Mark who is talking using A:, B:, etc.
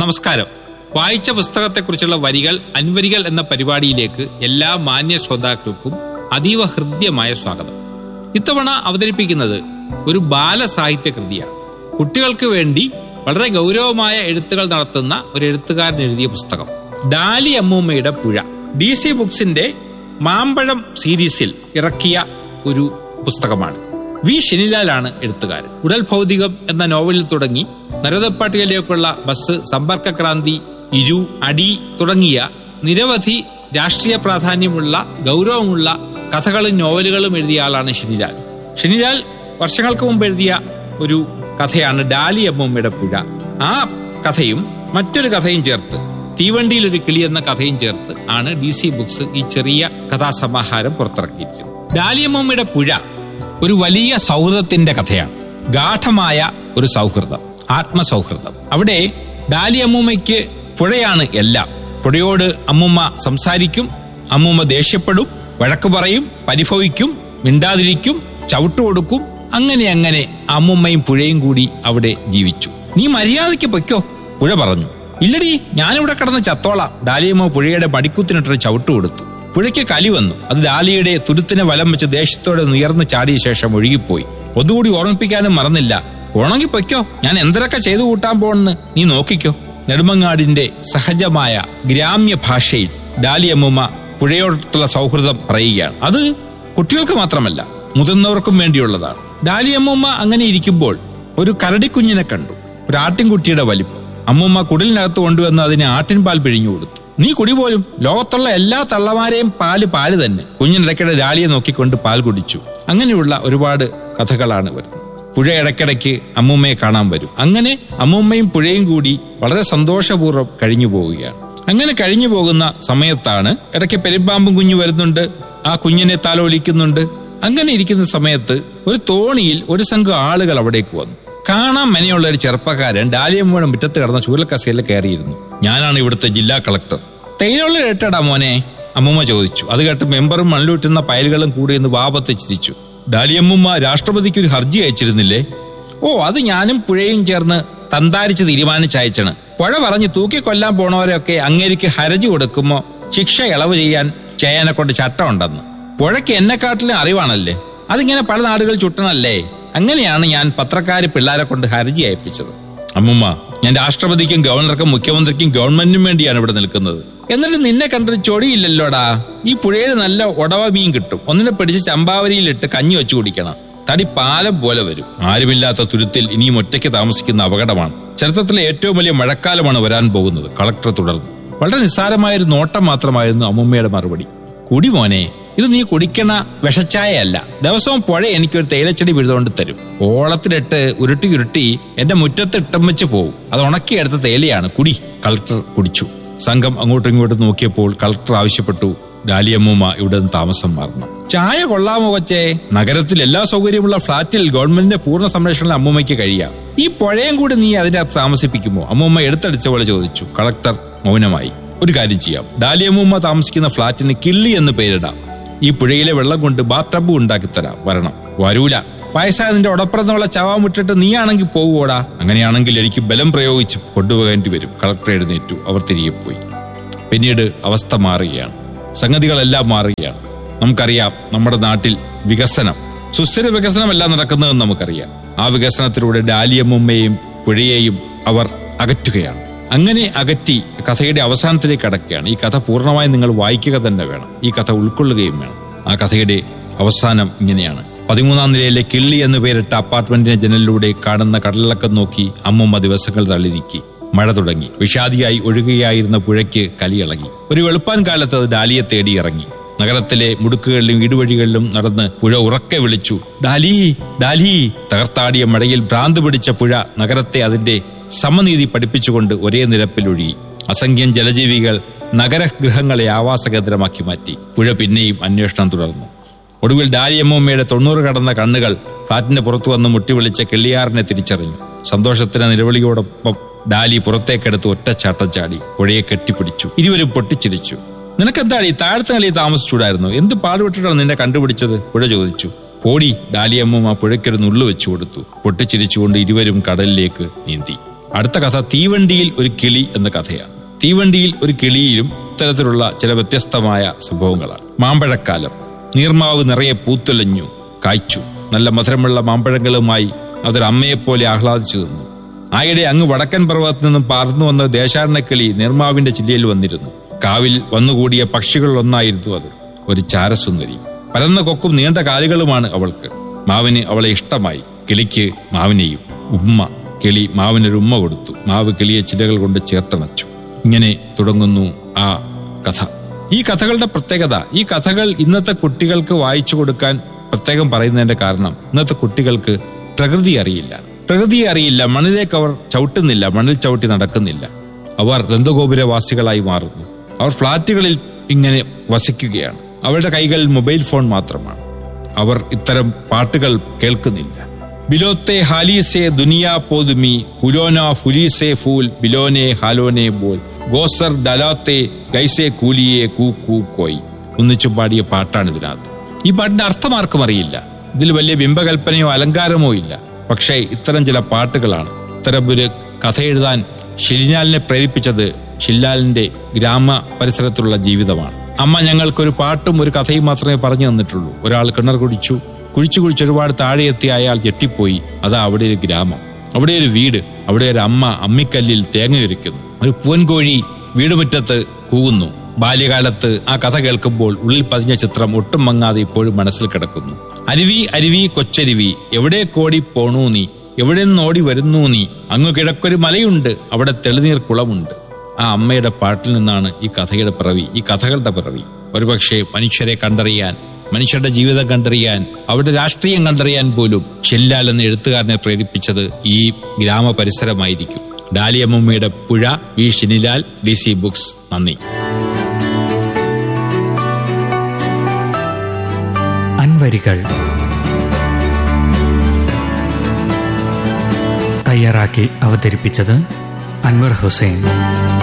A: നമസ്കാരം വായിച്ച പുസ്തകത്തെക്കുറിച്ചുള്ള വരികൾ അൻവരികൾ എന്ന പരിപാടിയിലേക്ക് എല്ലാ മാന്യ ശ്രോതാക്കൾക്കും അതീവ ഹൃദ്യമായ സ്വാഗതം ഇത്തവണ അവതരിപ്പിക്കുന്നത് ഒരു ബാലസാഹിത്യ കൃതിയാണ് കുട്ടികൾക്ക് വേണ്ടി വളരെ ഗൗരവമായ എഴുത്തുകൾ നടത്തുന്ന ഒരു എഴുത്തുകാരൻ എഴുതിയ പുസ്തകം ഡാലി അമ്മൂമ്മയുടെ പുഴ ഡി സി ബുക്സിന്റെ മാമ്പഴം സീരീസിൽ ഇറക്കിയ ഒരു പുസ്തകമാണ് വി ഷെനിലാലാണ് എഴുത്തുകാരൻ ഉടൽ ഭൗതികം എന്ന നോവലിൽ തുടങ്ങി നരോദപ്പാട്ടികയിലേക്കുള്ള ബസ് സമ്പർക്കക്രാന്തി ഇരു അടി തുടങ്ങിയ നിരവധി രാഷ്ട്രീയ പ്രാധാന്യമുള്ള ഗൗരവമുള്ള കഥകളും നോവലുകളും എഴുതിയ ആളാണ് ഷെനിലാൽ ഷെനിലാൽ വർഷങ്ങൾക്ക് മുമ്പ് എഴുതിയ ഒരു കഥയാണ് ഡാലി അമ്മൂമ്മയുടെ പുഴ ആ കഥയും മറ്റൊരു കഥയും ചേർത്ത് തീവണ്ടിയിൽ ഒരു കിളി എന്ന കഥയും ചേർത്ത് ആണ് ഡി സി ബുക്സ് ഈ ചെറിയ കഥാസമാഹാരം പുറത്തിറക്കിയിരിക്കുന്നത് ഡാലിയമ്മൂമ്മയുടെ പുഴ ഒരു വലിയ സൗഹൃദത്തിന്റെ കഥയാണ് ഗാഠമായ ഒരു സൗഹൃദം ആത്മസൗഹൃദം അവിടെ ഡാലിയമ്മൂമ്മയ്ക്ക് പുഴയാണ് എല്ലാം പുഴയോട് അമ്മൂമ്മ സംസാരിക്കും അമ്മൂമ്മ ദേഷ്യപ്പെടും വഴക്ക് പറയും പരിഭവിക്കും മിണ്ടാതിരിക്കും ചവിട്ടു കൊടുക്കും അങ്ങനെ അങ്ങനെ അമ്മുമ്മയും പുഴയും കൂടി അവിടെ ജീവിച്ചു നീ മര്യാദയ്ക്ക് പൊയ്ക്കോ പുഴ പറഞ്ഞു ഇല്ലടി ഞാനിവിടെ കിടന്ന് ചത്തോളാം ഡാലിയമ്മ പുഴയുടെ മടിക്കുത്തിനിട്ടൊരു ചവിട്ടു കൊടുത്തു പുഴയ്ക്ക് കലി വന്നു അത് ഡാലിയുടെ തുരുത്തിനെ വലം വെച്ച് ദേഷ്യത്തോടെ ഉയർന്ന് ചാടിയ ശേഷം ഒഴുകിപ്പോയി ഒന്നുകൂടി ഓർമ്മിപ്പിക്കാനും മറന്നില്ല പോണെങ്കിൽ പൊയ്ക്കോ ഞാൻ എന്തൊക്കെ ചെയ്തു കൂട്ടാൻ പോണെന്ന് നീ നോക്കിക്കോ നെടുമങ്ങാടിന്റെ സഹജമായ ഗ്രാമ്യ ഭാഷയിൽ ഡാലിയമ്മൂമ്മ പുഴയോടുള്ള സൗഹൃദം പറയുകയാണ് അത് കുട്ടികൾക്ക് മാത്രമല്ല മുതിർന്നവർക്കും വേണ്ടിയുള്ളതാണ് ഡാലിയമ്മൂമ്മ അങ്ങനെ ഇരിക്കുമ്പോൾ ഒരു കരടിക്കുഞ്ഞിനെ കണ്ടു ഒരു ആട്ടിൻകുട്ടിയുടെ വലിപ്പം അമ്മൂമ്മ കുടിലിനകത്ത് കൊണ്ടുവന്ന് അതിന് ആട്ടിൻപാൽ പിഴിഞ്ഞു കൊടുത്തു നീ കുടി പോലും ലോകത്തുള്ള എല്ലാ തള്ളമാരെയും പാല് പാല് തന്നെ കുഞ്ഞിനിടയ്ക്കിടെ ഡാലിയെ നോക്കിക്കൊണ്ട് പാൽ കുടിച്ചു അങ്ങനെയുള്ള ഒരുപാട് കഥകളാണ് വരുന്നത് പുഴ ഇടയ്ക്കിടയ്ക്ക് അമ്മൂമ്മയെ കാണാൻ വരും അങ്ങനെ അമ്മൂമ്മയും പുഴയും കൂടി വളരെ സന്തോഷപൂർവ്വം കഴിഞ്ഞു പോവുകയാണ് അങ്ങനെ കഴിഞ്ഞു പോകുന്ന സമയത്താണ് ഇടയ്ക്ക് പെരുമ്പാമ്പും കുഞ്ഞു വരുന്നുണ്ട് ആ കുഞ്ഞിനെ താലോലിക്കുന്നുണ്ട് അങ്ങനെ ഇരിക്കുന്ന സമയത്ത് ഒരു തോണിയിൽ ഒരു സംഘം ആളുകൾ അവിടേക്ക് വന്നു കാണാൻ മെനയുള്ള ഒരു ചെറുപ്പക്കാരൻ ഡാലിയമ്മയുടെ മുറ്റത്ത് കിടന്ന ചൂലക്കസയിൽ കയറിയിരുന്നു ഞാനാണ് ഇവിടുത്തെ ജില്ലാ കളക്ടർ തേയിലുള്ള കേട്ടടാ മോനെ അമ്മൂമ്മ ചോദിച്ചു അത് കേട്ട് മെമ്പറും മണ്ണിലുറ്റുന്ന പയലുകളും കൂടി എന്ന് വാപത്ത് ചിരിച്ചു ഡാലിയമ്മൂമ്മ രാഷ്ട്രപതിക്ക് ഒരു ഹർജി അയച്ചിരുന്നില്ലേ ഓ അത് ഞാനും പുഴയും ചേർന്ന് തന്താരിച്ച് തീരുമാനിച്ചയച്ചാണ് പുഴ പറഞ്ഞ് തൂക്കിക്കൊല്ലാൻ പോണവരെയൊക്കെ അങ്ങേരിക്ക് ഹരജി കൊടുക്കുമ്പോ ശിക്ഷ ഇളവ് ചെയ്യാൻ ചെയ്യാനെ കൊണ്ട് ചട്ടമുണ്ടെന്ന് പുഴയ്ക്ക് എന്നെക്കാട്ടിലും അറിവാണല്ലേ അതിങ്ങനെ പല നാടുകൾ ചുട്ടണല്ലേ അങ്ങനെയാണ് ഞാൻ പത്രക്കാര് പിള്ളേരെ കൊണ്ട് ഹർജി അയപ്പിച്ചത് അമ്മുമ്മ ഞാൻ രാഷ്ട്രപതിക്കും ഗവർണർക്കും മുഖ്യമന്ത്രിക്കും ഗവൺമെന്റിനും വേണ്ടിയാണ് ഇവിടെ നിൽക്കുന്നത് എന്നിട്ട് നിന്നെ കണ്ടൊരു ചൊടിയില്ലല്ലോടാ ഈ പുഴയിൽ നല്ല ഉടവ മീൻ കിട്ടും ഒന്നിനെ പിടിച്ച് ചമ്പാവരിയിലിട്ട് കഞ്ഞി വെച്ചു കുടിക്കണം തടി പാലം പോലെ വരും ആരുമില്ലാത്ത തുരുത്തിൽ ഇനിയും ഒറ്റയ്ക്ക് താമസിക്കുന്ന അപകടമാണ് ചരിത്രത്തിലെ ഏറ്റവും വലിയ മഴക്കാലമാണ് വരാൻ പോകുന്നത് കളക്ടർ തുടർന്നു വളരെ നിസ്സാരമായ ഒരു നോട്ടം മാത്രമായിരുന്നു അമ്മുമ്മയുടെ മറുപടി കുടി മോനെ ഇത് നീ കുടിക്കണ വിഷച്ചായയല്ല ദിവസവും പുഴ എനിക്കൊരു തേയിലച്ചെടി വിഴുതുകൊണ്ട് തരും ഓളത്തിലിട്ട് ഉരുട്ടി ഉരുട്ടി എന്റെ മുറ്റത്ത് ഇട്ടം വെച്ച് പോവും അത് ഉണക്കിയെടുത്ത തേയിലയാണ് കുടി കളക്ടർ കുടിച്ചു സംഘം അങ്ങോട്ടും ഇങ്ങോട്ടും നോക്കിയപ്പോൾ കളക്ടർ ആവശ്യപ്പെട്ടു ഡാലിയമ്മൂമ്മ ഇവിടെ നിന്ന് താമസം മാറണം ചായ കൊള്ളാമോ കൊച്ചേ നഗരത്തിൽ എല്ലാ സൗകര്യമുള്ള ഫ്ളാറ്റിൽ ഗവൺമെന്റിന്റെ പൂർണ്ണ സംരക്ഷണം അമ്മൂമ്മയ്ക്ക് കഴിയാം ഈ പുഴയും കൂടി നീ അതിനകത്ത് താമസിപ്പിക്കുമോ അമ്മൂമ്മ എടുത്തടിച്ച പോലെ ചോദിച്ചു കളക്ടർ മൗനമായി ഒരു കാര്യം ചെയ്യാം ഡാലിയമ്മൂമ്മ താമസിക്കുന്ന ഫ്ളാറ്റിന് കിള്ളി എന്ന് പേരിടാം ഈ പുഴയിലെ വെള്ളം കൊണ്ട് ബാത്തബ് ഉണ്ടാക്കി തരാം വരണം വരൂല വയസ്സായതിന്റെ ഉടപ്പുറന്നുള്ള ചവാൻ വിട്ടിട്ട് നീയാണെങ്കിൽ പോവുകോടാ അങ്ങനെയാണെങ്കിൽ എനിക്ക് ബലം പ്രയോഗിച്ച് കൊണ്ടുപോകേണ്ടി വരും കളക്ടർ എഴുന്നേറ്റു അവർ തിരികെ പോയി പിന്നീട് അവസ്ഥ മാറുകയാണ് സംഗതികളെല്ലാം മാറുകയാണ് നമുക്കറിയാം നമ്മുടെ നാട്ടിൽ വികസനം സുസ്ഥിര വികസനമല്ല നടക്കുന്നതെന്ന് നമുക്കറിയാം ആ വികസനത്തിലൂടെ ഡാലിയമ്മുമ്മയെയും പുഴയെയും അവർ അകറ്റുകയാണ് അങ്ങനെ അകറ്റി കഥയുടെ അവസാനത്തിലേക്ക് കടക്കുകയാണ് ഈ കഥ പൂർണ്ണമായി നിങ്ങൾ വായിക്കുക തന്നെ വേണം ഈ കഥ ഉൾക്കൊള്ളുകയും വേണം ആ കഥയുടെ അവസാനം ഇങ്ങനെയാണ് പതിമൂന്നാം നിലയിലെ കിള്ളി എന്ന് പേരിട്ട അപ്പാർട്ട്മെന്റിന്റെ ജനലിലൂടെ കാണുന്ന കടലിളക്കം നോക്കി അമ്മുമ്മ ദിവസങ്ങൾ തള്ളിനീക്കി മഴ തുടങ്ങി വിഷാദിയായി ഒഴുകുകയായിരുന്ന പുഴയ്ക്ക് കലിയിളകി ഒരു വെളുപ്പാൻ കാലത്ത് അത് ഡാലിയെ തേടി ഇറങ്ങി നഗരത്തിലെ മുടുക്കുകളിലും വീടുവഴികളിലും നടന്ന് പുഴ ഉറക്കെ വിളിച്ചു ഡാലി ഡാലി തകർത്താടിയ മഴയിൽ ഭ്രാന്ത് പിടിച്ച പുഴ നഗരത്തെ അതിന്റെ സമനീതി പഠിപ്പിച്ചുകൊണ്ട് ഒരേ നിരപ്പിൽ ഒഴുകി അസംഖ്യം ജലജീവികൾ നഗരഗൃഹങ്ങളെ ആവാസ കേന്ദ്രമാക്കി മാറ്റി പുഴ പിന്നെയും അന്വേഷണം തുടർന്നു ഒടുവിൽ ഡാലിയമ്മൂമ്മയുടെ തൊണ്ണൂറ് കടന്ന കണ്ണുകൾ ഫ്ളാറ്റിന്റെ പുറത്തു വന്ന് മുട്ടിവിളിച്ച കിള്ളിയാറിനെ തിരിച്ചറിഞ്ഞു സന്തോഷത്തിന്റെ നിലവിളിയോടൊപ്പം ഡാലി പുറത്തേക്കെടുത്ത് ഒറ്റച്ചാട്ടം ചാടി പുഴയെ കെട്ടിപ്പിടിച്ചു ഇരുവരും പൊട്ടിച്ചിരിച്ചു നിനക്കെന്താടി താഴത്തെ നിലയിൽ താമസിച്ചൂടായിരുന്നു എന്ത് പാടുപെട്ടിട്ടാണ് നിന്നെ കണ്ടുപിടിച്ചത് പുഴ ചോദിച്ചു ഓടി ഡാലിയമ്മൂമ്മ പുഴയ്ക്കൊരു നുള്ളു വെച്ചു കൊടുത്തു പൊട്ടിച്ചിരിച്ചുകൊണ്ട് ഇരുവരും കടലിലേക്ക് നീന്തി അടുത്ത കഥ തീവണ്ടിയിൽ ഒരു കിളി എന്ന കഥയാണ് തീവണ്ടിയിൽ ഒരു കിളിയിലും ഇത്തരത്തിലുള്ള ചില വ്യത്യസ്തമായ സംഭവങ്ങളാണ് മാമ്പഴക്കാലം നീർമാവ് നിറയെ പൂത്തുലഞ്ഞു കായ്ച്ചു നല്ല മധുരമുള്ള മാമ്പഴങ്ങളുമായി അതൊരു അമ്മയെപ്പോലെ ആഹ്ലാദിച്ചു നിന്നു ആയിടെ അങ്ങ് വടക്കൻ പർവ്വതത്തിൽ നിന്നും പാർന്നു വന്ന ദേശാടനക്കിളി നിർമാവിന്റെ ചില്ലയിൽ വന്നിരുന്നു കാവിൽ വന്നുകൂടിയ പക്ഷികളിലൊന്നായിരുന്നു അത് ഒരു ചാരസുന്ദരി പരന്ന കൊക്കും നീണ്ട കാലുകളുമാണ് അവൾക്ക് മാവിന് അവളെ ഇഷ്ടമായി കിളിക്ക് മാവിനെയും ഉമ്മ കിളി മാവിനൊരു ഉമ്മ കൊടുത്തു മാവ് കിളിയെ ചിലകൾ കൊണ്ട് ചേർത്തണച്ചു ഇങ്ങനെ തുടങ്ങുന്നു ആ കഥ ഈ കഥകളുടെ പ്രത്യേകത ഈ കഥകൾ ഇന്നത്തെ കുട്ടികൾക്ക് വായിച്ചു കൊടുക്കാൻ പ്രത്യേകം പറയുന്നതിന്റെ കാരണം ഇന്നത്തെ കുട്ടികൾക്ക് പ്രകൃതി അറിയില്ല പ്രകൃതിയെ അറിയില്ല മണ്ണിലേക്ക് അവർ ചവിട്ടുന്നില്ല മണ്ണിൽ ചവിട്ടി നടക്കുന്നില്ല അവർ ദന്തഗോപുരവാസികളായി മാറുന്നു അവർ ഫ്ളാറ്റുകളിൽ ഇങ്ങനെ വസിക്കുകയാണ് അവരുടെ കൈകളിൽ മൊബൈൽ ഫോൺ മാത്രമാണ് അവർ ഇത്തരം പാട്ടുകൾ കേൾക്കുന്നില്ല ബിലോത്തെ ഹാലീസെ ദുനിയാ പോതുമി ഹുലോന ഫുലീസെ ഫൂൽ ബിലോനെ ഹാലോനെ ബോൽ ഗോസർ ഡലാത്തെ ഗൈസെ കൂലിയെ കൂ കൂ കോയ് ഒന്നിച്ചു പാടിയ പാട്ടാണ് ഇതിനകത്ത് ഈ പാട്ടിന്റെ അർത്ഥം ആർക്കും അറിയില്ല ഇതിൽ വലിയ ബിംബകൽപ്പനയോ അലങ്കാരമോ ഇല്ല പക്ഷേ ഇത്തരം ചില പാട്ടുകളാണ് ഇത്തരം ഒരു കഥ എഴുതാൻ ഷിലിനാലിനെ പ്രേരിപ്പിച്ചത് ഷില്ലാലിന്റെ ഗ്രാമ പരിസരത്തുള്ള ജീവിതമാണ് അമ്മ ഞങ്ങൾക്കൊരു പാട്ടും ഒരു കഥയും മാത്രമേ പറഞ്ഞു തന്നിട്ടുള്ളൂ ഒരാൾ കിണർ കുടിച്ചു കുഴിച്ചു കുഴിച്ച് ഒരുപാട് താഴെ എത്തിയ അയാൾ ഞെട്ടിപ്പോയി അതാ അവിടെ ഒരു ഗ്രാമം അവിടെ ഒരു വീട് അവിടെ ഒരു അമ്മ അമ്മിക്കല്ലിൽ തേങ്ങയൊരുക്കുന്നു ഒരു പൂവൻകോഴി വീടുമുറ്റത്ത് കൂവുന്നു ബാല്യകാലത്ത് ആ കഥ കേൾക്കുമ്പോൾ ഉള്ളിൽ പതിഞ്ഞ ചിത്രം ഒട്ടും മങ്ങാതെ ഇപ്പോഴും മനസ്സിൽ കിടക്കുന്നു അരുവി അരുവി കൊച്ചരുവി എവിടെ കോടി പോണു നീ എവിടെ നിന്ന് ഓടി വരുന്നു നീ അങ്ങ് കിഴക്കൊരു മലയുണ്ട് അവിടെ തെളിനീർ കുളമുണ്ട് ആ അമ്മയുടെ പാട്ടിൽ നിന്നാണ് ഈ കഥയുടെ പിറവി ഈ കഥകളുടെ പിറവി ഒരുപക്ഷെ മനുഷ്യരെ കണ്ടറിയാൻ മനുഷ്യരുടെ ജീവിതം കണ്ടറിയാൻ അവരുടെ രാഷ്ട്രീയം കണ്ടറിയാൻ പോലും ഷെല്ലാൽ എന്ന എഴുത്തുകാരനെ പ്രേരിപ്പിച്ചത് ഈ ഗ്രാമ പരിസരമായിരിക്കും ഡാലിയമ്മയുടെ പുഴ V Shinilal D C books നന്ദി
B: അൻവരികൾ തയ്യാറാക്കി അവതരിപ്പിച്ചത് അൻവർ ഹുസൈൻ